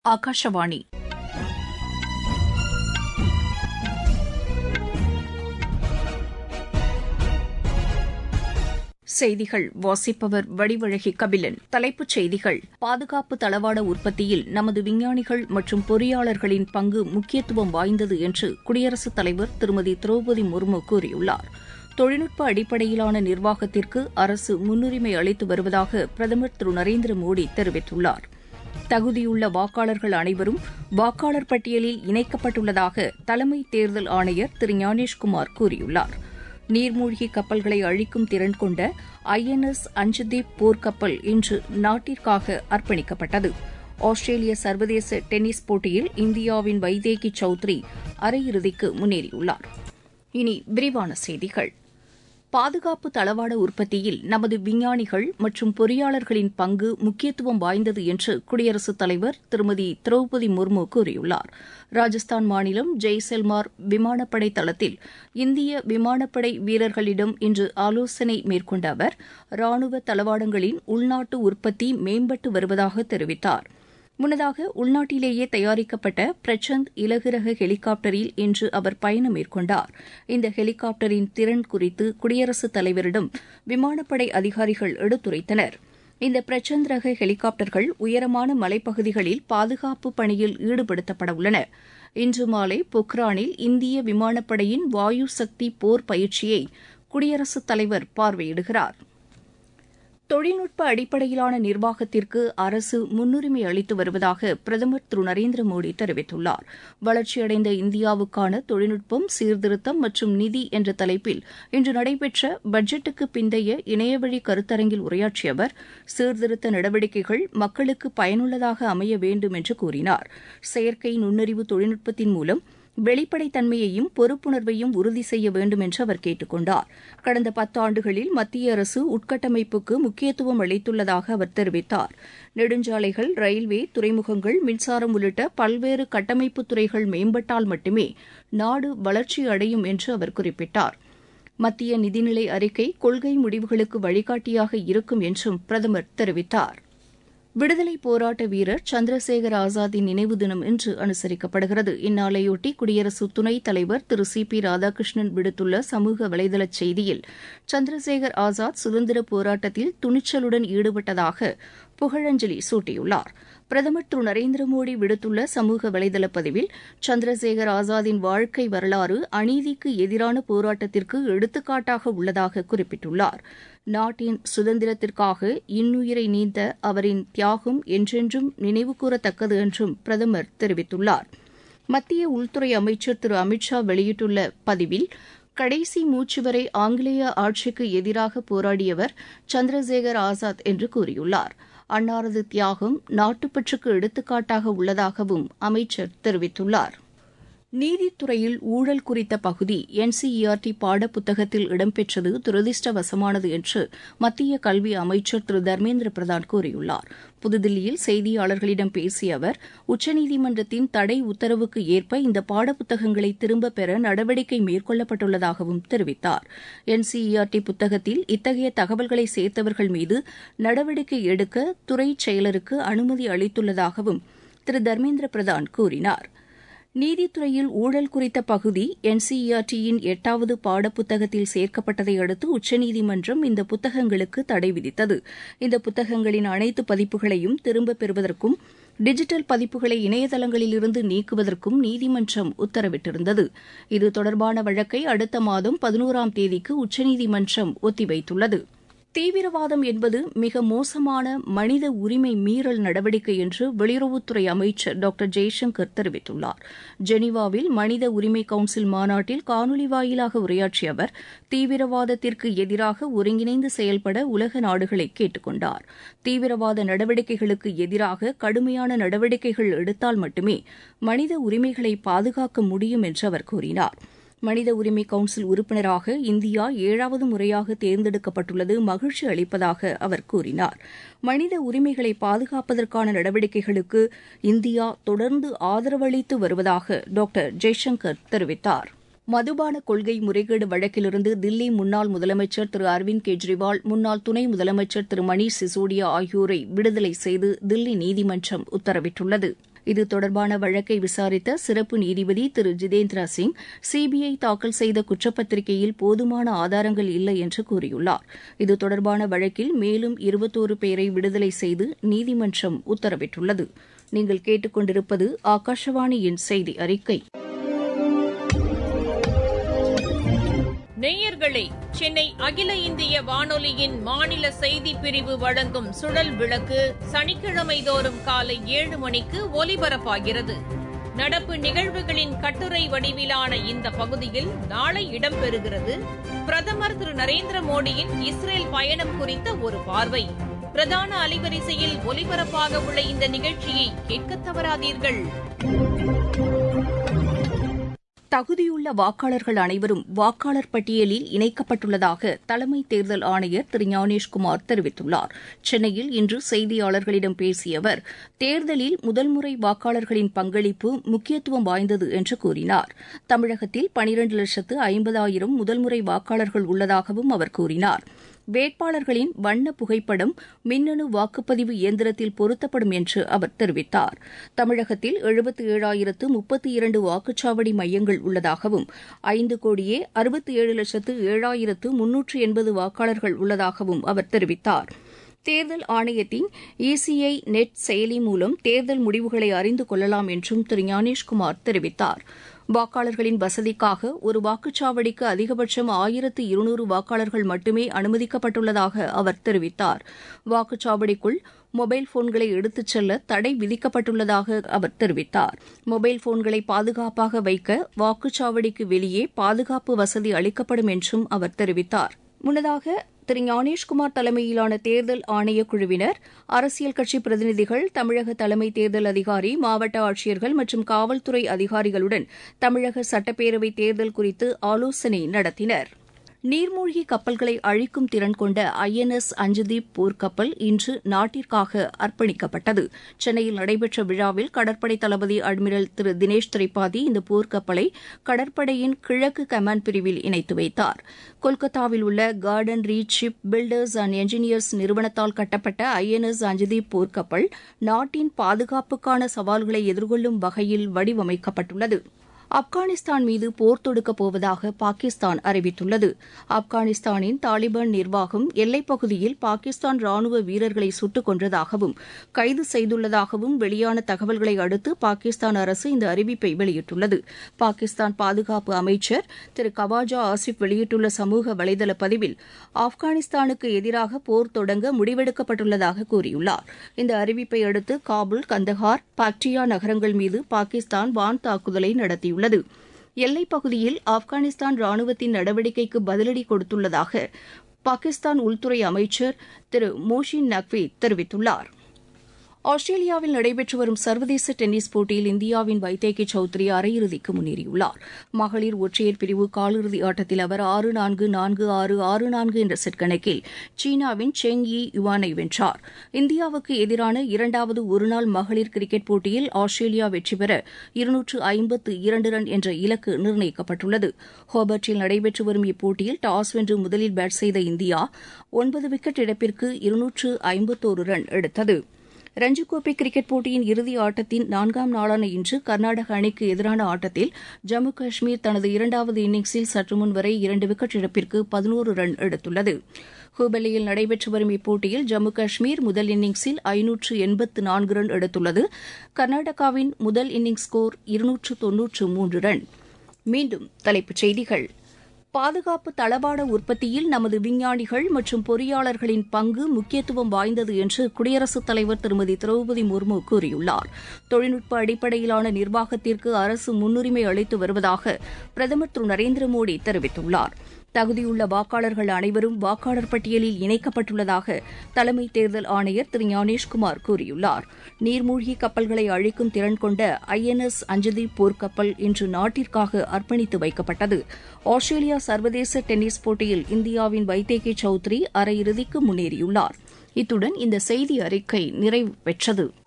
ஆகாஷவாணி செய்திகள் வாசிப்பவர் வடிவழகி கபிலன் தலைப்புச் செய்திகள் பாதுகாப்பு தளவாட உற்பத்தியில் நமது விஞ்ஞானிகள் மற்றும் பொறியாளர்களின் பங்கு முக்கியத்துவம் வாய்ந்தது என்று குடியரசுத் தலைவர் திருமதி திரௌபதி முர்மு கூறியுள்ளார் தொழில்நுட்ப அடிப்படையிலான நிர்வாகத்திற்கு அரசு முன்னுரிமை அளித்து வருவதாக பிரதமர் திரு நரேந்திர மோடி தெரிவித்துள்ளார் தகுதியுள்ள வாக்காளர்கள் அனைவரும் வாக்காளர் பட்டியலில் இணைக்கப்பட்டுள்ளதாக தலைமை தேர்தல் ஆணையர் திரு ஞானேஷ்குமார் கூறியுள்ளார் நீர்மூழ்கி கப்பல்களை அழிக்கும் திறன் கொண்ட ஐ என் எஸ் அஞ்சுதீப் போர்க்கப்பல் இன்று நாட்டிற்காக அர்ப்பணிக்கப்பட்டது ஆஸ்திரேலிய சர்வதேச டென்னிஸ் போட்டியில் இந்தியாவின் வைதேகி சௌத்ரி அரையிறுதிக்கு முன்னேறியுள்ளார் இனி விரிவான செய்திகள் பாதுகாப்பு தளவாட உற்பத்தியில் நமது விஞ்ஞானிகள் மற்றும் பொறியாளர்களின் பங்கு முக்கியத்துவம் வாய்ந்தது என்று குடியரசுத் தலைவர் திருமதி திரௌபதி முர்மு கூறியுள்ளார் ராஜஸ்தான் மாநிலம் ஜெய்சல்மார் விமானப்படை தளத்தில் இந்திய விமானப்படை வீரர்களிடம் இன்று ஆலோசனை மேற்கொண்ட அவர் ராணுவ தளவாடங்களின் உள்நாட்டு உற்பத்தி மேம்பட்டு வருவதாக தெரிவித்தாா் முன்னதாக உள்நாட்டிலேயே தயாரிக்கப்பட்ட பிரச்சந்த் இலகுரக ஹெலிகாப்டரில் இன்று அவர் பயணம் மேற்கொண்டார் இந்த ஹெலிகாப்டரின் திறன் குறித்து குடியரசுத் தலைவரிடம் விமானப்படை அதிகாரிகள் எடுத்துரைத்தனர் இந்த பிரச்சந்த் ரக ஹெலிகாப்டர்கள் உயரமான மலைப்பகுதிகளில் பாதுகாப்பு பணியில் ஈடுபடுத்தப்பட உள்ளன இன்று மாலை பொக்ரானில் இந்திய விமானப்படையின் வாயு சக்தி போர் பயிற்சியை குடியரசுத் தலைவர் பார்வையிடுகிறாா் தொழில்நுட்ப அடிப்படையிலான நிர்வாகத்திற்கு அரசு முன்னுரிமை அளித்து வருவதாக பிரதமர் திரு நரேந்திர மோடி தெரிவித்துள்ளார் வளர்ச்சியடைந்த இந்தியாவுக்கான தொழில்நுட்பம் சீர்திருத்தம் மற்றும் நிதி என்ற தலைப்பில் இன்று நடைபெற்ற பட்ஜெட்டுக்கு பிந்தைய இணையவழி கருத்தரங்கில் உரையாற்றிய அவர் சீர்திருத்த நடவடிக்கைகள் மக்களுக்கு பயனுள்ளதாக அமைய வேண்டும் என்று கூறினார் செயற்கை நுண்ணறிவு தொழில்நுட்பத்தின் மூலம் வெளிப்படைத்தன்மையையும் பொறுப்புணர்வையும் உறுதி செய்ய வேண்டும் என்று அவர் கேட்டுக் கொண்டார் கடந்த பத்தாண்டுகளில் மத்திய அரசு உட்கட்டமைப்புக்கு முக்கியத்துவம் அளித்துள்ளதாக அவர் தெரிவித்தார் நெடுஞ்சாலைகள் ரயில்வே துறைமுகங்கள் மின்சாரம் உள்ளிட்ட பல்வேறு கட்டமைப்பு துறைகள் மேம்பட்டால் மட்டுமே நாடு வளர்ச்சி அடையும் என்று அவர் குறிப்பிட்டார் மத்திய நிதிநிலை அறிக்கை கொள்கை முடிவுகளுக்கு வழிகாட்டியாக இருக்கும் என்றும் பிரதமர் தெரிவித்தார் விடுதலை போராட்ட வீரர் சந்திரசேகர் ஆசாத்தின் நினைவு தினம் இன்று அனுசரிக்கப்படுகிறது இந்நாளையொட்டி குடியரசு துணைத் தலைவர் திரு சி பி ராதாகிருஷ்ணன் விடுத்துள்ள சமூக வலைதள செய்தியில் சந்திரசேகர் ஆசாத் சுதந்திர போராட்டத்தில் துணிச்சலுடன் ஈடுபட்டதாக புகழஞ்சலி சூட்டியுள்ளார் பிரதமர் திரு நரேந்திர மோடி விடுத்துள்ள சமூக வலைதள பதிவில் சந்திரசேகர் ஆசாத்தின் வாழ்க்கை வரலாறு அநீதிக்கு எதிரான போராட்டத்திற்கு எடுத்துக்காட்டாக உள்ளதாக குறிப்பிட்டுள்ளார் நாட்டின் சுதந்திரத்திற்காக இன்னுயிரை நீந்த அவரின் தியாகம் என்றென்றும் நினைவுகூரத்தக்கது என்றும் பிரதமர் தெரிவித்துள்ளார் மத்திய உள்துறை அமைச்சர் திரு அமித்ஷா வெளியிட்டுள்ள பதிவில் கடைசி மூச்சு வரை ஆங்கிலேய ஆட்சிக்கு எதிராக போராடியவர் சந்திரசேகர் ஆசாத் என்று கூறியுள்ளார் அன்னாரது தியாகம் நாட்டுப்பற்றுக்கு எடுத்துக்காட்டாக உள்ளதாகவும் அமைச்சர் தெரிவித்துள்ளார் நீதித்துறையில் ஊழல் குறித்த பகுதி என்சிஇஆர்டி பாடப்புத்தகத்தில் இடம்பெற்றது துரதிருஷ்டவசமானது என்று மத்திய கல்வி அமைச்சர் திரு தர்மேந்திர பிரதான் கூறியுள்ளார் புதுதில்லியில் செய்தியாளர்களிடம் பேசிய அவர் உச்சநீதிமன்றத்தின் தடை உத்தரவுக்கு ஏற்ப இந்த பாடப்புத்தகங்களை திரும்பப் பெற நடவடிக்கை மேற்கொள்ளப்பட்டுள்ளதாகவும் தெரிவித்தார் என்சிஇஆர்டி புத்தகத்தில் இத்தகைய தகவல்களை சேர்த்தவர்கள் மீது நடவடிக்கை எடுக்க துறை செயலருக்கு அனுமதி அளித்துள்ளதாகவும் திரு தர்மேந்திர பிரதான் கூறினாா் நீதித்துறையில் ஊழல் குறித்த பகுதி என்சிஇஆர்டியின் எட்டாவது பாடப்புத்தகத்தில் சேர்க்கப்பட்டதை அடுத்து உச்சநீதிமன்றம் இந்த புத்தகங்களுக்கு தடை விதித்தது இந்த புத்தகங்களின் அனைத்து பதிப்புகளையும் திரும்பப் பெறுவதற்கும் டிஜிட்டல் பதிப்புகளை இணையதளங்களிலிருந்து நீக்குவதற்கும் நீதிமன்றம் உத்தரவிட்டிருந்தது இது தொடர்பான வழக்கை அடுத்த மாதம் பதினோராம் தேதிக்கு உச்சநீதிமன்றம் ஒத்திவைத்துள்ளது தீவிரவாதம் என்பது மிக மோசமான மனித உரிமை மீறல் நடவடிக்கை என்று வெளியுறவுத்துறை அமைச்சர் டாக்டர் ஜெய்சங்கர் தெரிவித்துள்ளார் ஜெனீவாவில் மனித உரிமை கவுன்சில் மாநாட்டில் காணொலி வாயிலாக உரையாற்றிய அவர் தீவிரவாதத்திற்கு எதிராக ஒருங்கிணைந்து செயல்பட உலக நாடுகளை கேட்டுக் கொண்டார் தீவிரவாத நடவடிக்கைகளுக்கு எதிராக கடுமையான நடவடிக்கைகள் எடுத்தால் மட்டுமே மனித உரிமைகளை பாதுகாக்க முடியும் என்று அவர் கூறினார் மனித உரிமை கவுன்சில் உறுப்பினராக இந்தியா ஏழாவது முறையாக தேர்ந்தெடுக்கப்பட்டுள்ளது மகிழ்ச்சி அளிப்பதாக அவர் கூறினார் மனித உரிமைகளை பாதுகாப்பதற்கான நடவடிக்கைகளுக்கு இந்தியா தொடர்ந்து ஆதரவளித்து வருவதாக டாக்டர் ஜெய்சங்கர் தெரிவித்தார் மதுபான கொள்கை முறைகேடு வழக்கிலிருந்து தில்லி முன்னாள் முதலமைச்சர் திரு அரவிந்த் கெஜ்ரிவால் முன்னாள் துணை முதலமைச்சர் திரு மணீஷ் சிசோடியா ஆகியோரை விடுதலை செய்து தில்லி நீதிமன்றம் உத்தரவிட்டுள்ளது இது தொடர்பான வழக்கை விசாரித்த சிறப்பு நீதிபதி திரு ஜிதேந்திரா சிங் சிபிஐ தாக்கல் செய்த குற்றப்பத்திரிகையில் போதுமான ஆதாரங்கள் இல்லை என்று கூறியுள்ளார் இது தொடர்பான வழக்கில் மேலும் இருபத்தோரு பேரை விடுதலை செய்து நீதிமன்றம் உத்தரவிட்டுள்ளது நீங்கள் கேட்டுக்கொண்டிருப்பது ஆகாஷவாணியின் செய்தி அறிக்கை நேயர்களே சென்னை அகில இந்திய வானொலியின் மாநில செய்தி பிரிவு வழங்கும் சுழல் விளக்கு சனிக்கிழமை தோறும் காலை ஏழு மணிக்கு ஒலிபரப்பாகிறது நடப்பு நிகழ்வுகளின் கட்டுரை வடிவிலான இந்த பகுதியில் நாளை இடம்பெறுகிறது பிரதமர் திரு நரேந்திர மோடியின் இஸ்ரேல் பயணம் குறித்த ஒரு பார்வை பிரதான அலைவரிசையில் ஒலிபரப்பாக உள்ள இந்த நிகழ்ச்சியை கேட்க தவறாதீர்கள் தகுதியுள்ள வாக்காளர்கள் அனைவரும் வாக்காளர் பட்டியலில் இணைக்கப்பட்டுள்ளதாக தலைமை தேர்தல் ஆணையர் திரு ஞானேஷ்குமார் தெரிவித்துள்ளார் சென்னையில் இன்று செய்தியாளர்களிடம் பேசிய அவர் தேர்தலில் முதல் முறை வாக்காளர்களின் பங்களிப்பு முக்கியத்துவம் வாய்ந்தது என்று கூறினார் தமிழகத்தில் பனிரண்டு லட்சத்து ஐம்பதாயிரம் முதல்முறை வாக்காளர்கள் உள்ளதாகவும் அவர் கூறினார் வேட்பாளர்களின் வண்ண புகைப்படம் மின்னணு வாக்குப்பதிவு இயந்திரத்தில் பொருத்தப்படும் என்று அவர் தெரிவித்தார் தமிழகத்தில் எழுபத்தி ஏழாயிரத்து முப்பத்தி இரண்டு வாக்குச்சாவடி மையங்கள் உள்ளதாகவும் ஐந்து கோடியே அறுபத்தி ஏழு லட்சத்து ஏழாயிரத்து முன்னூற்று எண்பது வாக்காளர்கள் உள்ளதாகவும் அவர் தெரிவித்தார் தேர்தல் ஆணையத்தின் இசிஐ நெட் செயலி மூலம் தேர்தல் முடிவுகளை அறிந்து கொள்ளலாம் என்றும் திரு ஞானேஷ்குமார் தெரிவித்தார் வாக்காளர்களின் வசதிக்காக ஒரு வாக்குச்சாவடிக்கு அதிகபட்சம் ஆயிரத்து இருநூறு வாக்காளர்கள் மட்டுமே அனுமதிக்கப்பட்டுள்ளதாக அவர் தெரிவித்தார் வாக்குச்சாவடிக்குள் மொபைல் போன்களை எடுத்துச் செல்ல தடை விதிக்கப்பட்டுள்ளதாக அவர் தெரிவித்தார் மொபைல் போன்களை பாதுகாப்பாக வைக்க வாக்குச்சாவடிக்கு வெளியே பாதுகாப்பு வசதி அளிக்கப்படும் என்றும் அவர் தெரிவித்தார் முன்னதாக திரு ஞானேஷ்குமார் தலைமையிலான தேர்தல் ஆணையக் குழுவினர் அரசியல் கட்சி பிரதிநிதிகள் தமிழக தலைமை தேர்தல் அதிகாரி மாவட்ட ஆட்சியர்கள் மற்றும் காவல்துறை அதிகாரிகளுடன் தமிழக சட்டப்பேரவை தேர்தல் குறித்து ஆலோசனை நடத்தினர் நீர்மூழ்கி கப்பல்களை அழிக்கும் திறன் கொண்ட ஐஎன்எஸ் அஞ்சுதீப் போர்க்கப்பல் இன்று நாட்டிற்காக அர்ப்பணிக்கப்பட்டது சென்னையில் நடைபெற்ற விழாவில் கடற்படை தளபதி அட்மிரல் திரு தினேஷ் திரிபாதி இந்த போர்க்கப்பலை கடற்படையின் கிழக்கு கமாண்ட் பிரிவில் இணைத்து வைத்தார் கொல்கத்தாவில் உள்ள Garden Reach shipbuilders and engineers நிறுவனத்தால் கட்டப்பட்ட ஐஎன்எஸ் அஞ்சுதீப் போர்க்கப்பல் நாட்டின் பாதுகாப்புக்கான சவால்களை எதிர்கொள்ளும் வகையில் வடிவமைக்கப்பட்டுள்ளது ஆப்கானிஸ்தான் மீது போர் தொடுக்கப் போவதாக பாகிஸ்தான் அறிவித்துள்ளது ஆப்கானிஸ்தானின் தாலிபான் நிர்வாகம் எல்லைப் பகுதியில் பாகிஸ்தான் ராணுவ வீரர்களை சுட்டுக் கொன்றதாகவும் கைது செய்துள்ளதாகவும் வெளியான தகவல்களை அடுத்து பாகிஸ்தான் அரசு இந்த அறிவிப்பை வெளியிட்டுள்ளது பாகிஸ்தான் பாதுகாப்பு அமைச்சர் திரு கவாஜா ஆசிப் வெளியிட்டுள்ள சமூக வலைதள பதிவில் ஆப்கானிஸ்தானுக்கு எதிராக போர் தொடங்க முடிவெடுக்கப்பட்டுள்ளதாக கூறியுள்ளார் இந்த அறிவிப்பை அடுத்து காபுல் கந்தஹார் பாக்டியா நகரங்கள் மீது பாகிஸ்தான் வான் தாக்குதலை நடத்தியுள்ளது உள்ளது எல்லைப் பகுதியில் ஆப்கானிஸ்தான் ராணுவத்தின் நடவடிக்கைக்கு பதிலடி கொடுத்துள்ளதாக பாகிஸ்தான் உள்துறை அமைச்சர் திரு மோஷின் நக்வி தெரிவித்துள்ளார் ஆஸ்திரேலியாவில் நடைபெற்று வரும் சர்வதேச டென்னிஸ் போட்டியில் இந்தியாவின் வைத்தேகி சௌத்ரி அரையிறுதிக்கு முன்னேறியுள்ளார் மகளிர் ஒற்றையர் பிரிவு காலிறுதி ஆட்டத்தில் அவர் ஆறு நான்கு நான்கு ஆறு ஆறு நான்கு என்ற செட் கணக்கில் சீனாவின் செங் யி யுவானை வென்றார் இந்தியாவுக்கு எதிரான இரண்டாவது ஒருநாள் மகளிர் கிரிக்கெட் போட்டியில் ஆஸ்திரேலியா வெற்றி பெற இருநூற்று ஐம்பத்து இரண்டு ரன் என்ற இலக்கு நிர்ணயிக்கப்பட்டுள்ளது ஹோபர்ட்டில் நடைபெற்று வரும் இப்போட்டியில் டாஸ் வென்று முதலில் பேட் செய்த இந்தியா ஒன்பது விக்கெட் இழப்பிற்கு இருநூற்று ஐம்பத்தோரு ரன் எடுத்தது ரஞ்சிக் கோப்பை கிரிக்கெட் போட்டியின் இறுதி ஆட்டத்தின் நான்காம் நாளான இன்று கர்நாடக அணிக்கு எதிரான ஆட்டத்தில் ஜம்மு காஷ்மீர் தனது இரண்டாவது இன்னிங்ஸில் சற்று முன் வரை இரண்டு விக்கெட் இழப்பிற்கு பதினோரு ரன் எடுத்துள்ளது ஹூபல்லியில் நடைபெற்று வரும் இப்போட்டியில் ஜம்மு காஷ்மீர் முதல் இன்னிங்ஸில் ஐநூற்று எண்பத்து நான்கு ரன் எடுத்துள்ளது கர்நாடகாவின் முதல் இன்னிங்ஸ் ஸ்கோர் இருநூற்று தொன்னூற்று மூன்று ரன் மீண்டும் தலைப்புச் செய்திகள் பாதுகாப்பு தளவாட உற்பத்தியில் நமது விஞ்ஞானிகள் மற்றும் பொறியாளர்களின் பங்கு முக்கியத்துவம் வாய்ந்தது என்று குடியரசுத் தலைவர் திருமதி திரௌபதி முர்மு கூறியுள்ளார் தொழில்நுட்ப அடிப்படையிலான நிர்வாகத்திற்கு அரசு முன்னுரிமை அளித்து வருவதாக பிரதமர் திரு நரேந்திர மோடி தெரிவித்துள்ளார் தகுதியுள்ள வாக்காளர்கள் அனைவரும் வாக்காளர் பட்டியலில் இணைக்கப்பட்டுள்ளதாக தலைமை தேர்தல் ஆணையர் திரு ஞானேஷ்குமார் கூறியுள்ளார் நீர்மூழ்கி கப்பல்களை அழிக்கும் திறன் கொண்ட ஐஎன்எஸ் அஞ்சதீப் போர்க்கப்பல் இன்று நாட்டிற்காக அர்ப்பணித்து வைக்கப்பட்டது ஆஸ்திரேலியா சர்வதேச டென்னிஸ் போட்டியில் இந்தியாவின் வைத்தேகி சௌத்ரி அரையிறுதிக்கு முன்னேறியுள்ளார் இத்துடன் இந்த செய்தி அறிக்கை நிறைவு பெற்றது